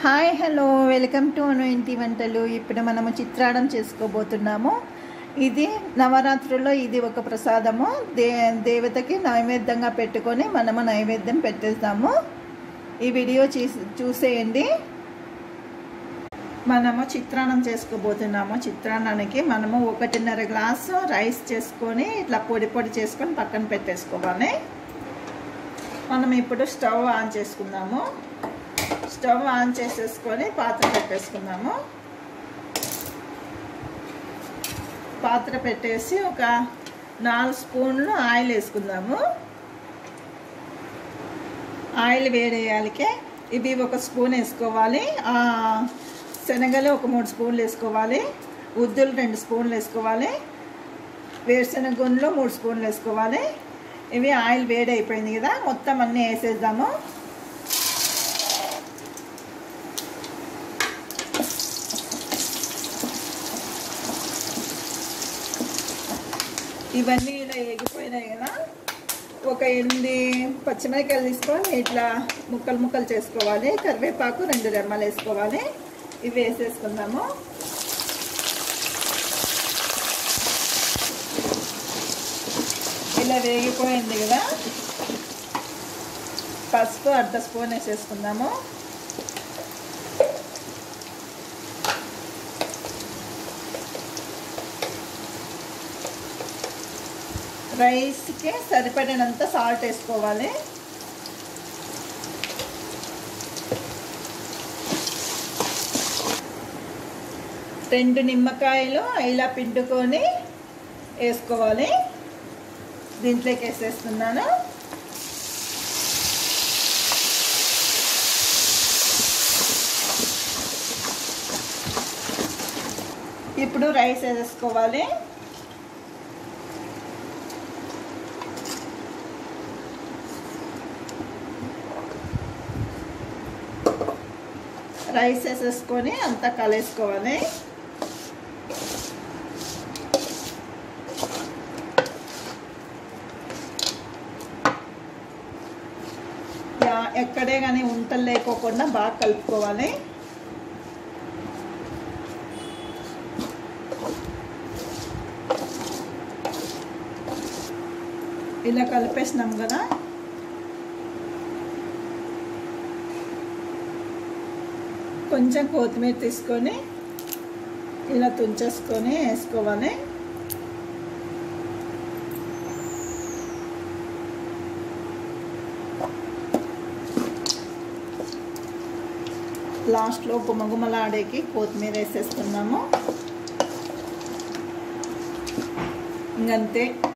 hi hello welcome to Anu ఇంటి వంటలు ఇప్పుడు మనము చిత్రాడం చేసుకోబోతున్నాము ఇది నవరాత్రుల్లో ఇది ఒక ప్రసాదము దే దేవతకి నైవేద్యంగా పెట్టుకొని మనము నైవేద్యం పెట్టేస్తాము ఈ వీడియో చూసి చూసేయండి మనము చిత్రాన్నం చేసుకోబోతున్నాము చిత్రాన్నానికి మనము ఒకటిన్నర గ్లాసు రైస్ చేసుకొని ఇట్లా పొడి పొడి చేసుకొని పక్కన పెట్టేసుకోవాలి మనం ఇప్పుడు స్టవ్ ఆన్ చేసుకుందాము స్టవ్ ఆన్ చేసేసుకొని పాత్ర పెట్టేసుకుందాము పాత్ర పెట్టేసి ఒక నాలుగు స్పూన్లు ఆయిల్ వేసుకుందాము ఆయిల్ వేడేయాలికే ఇవి ఒక స్పూన్ వేసుకోవాలి శనగలు ఒక మూడు స్పూన్లు వేసుకోవాలి ఉద్దులు రెండు స్పూన్లు వేసుకోవాలి వేరుశనగ గుండ్లు మూడు స్పూన్లు వేసుకోవాలి ఇవి ఆయిల్ వేడి అయిపోయింది కదా మొత్తం అన్నీ వేసేద్దాము ఇవన్నీ ఇలా ఎగిపోయినాయి కదా ఒక ఎనిమిది పచ్చిమిరకాయలు తీసుకొని ఇట్లా ముక్కలు ముక్కలు చేసుకోవాలి కరివేపాకు రెండు రెమ్మలు వేసుకోవాలి ఇవి వేసేసుకుందాము ఇలా వేగిపోయింది కదా పసుపు అర్ధ స్పూన్ వేసేసుకుందాము రైస్కి సరిపడినంత సాల్ట్ వేసుకోవాలి రెండు నిమ్మకాయలు ఇలా పిండుకొని వేసుకోవాలి దీంట్లోకి వేసేస్తున్నాను ఇప్పుడు రైస్ వేసేసుకోవాలి రైస్ వేసేసుకొని అంతా కలేసుకోవాలి ఎక్కడే కానీ ఉంటలు లేకోకుండా బాగా కలుపుకోవాలి ఇలా కలిపేసినాం కదా కొంచెం కొత్తిమీర తీసుకొని ఇలా తుంచేసుకొని వేసుకోవాలి లాస్ట్లో గుమగుమలాడేకి కొత్తిమీర వేసేస్తున్నాము ఇంకంతే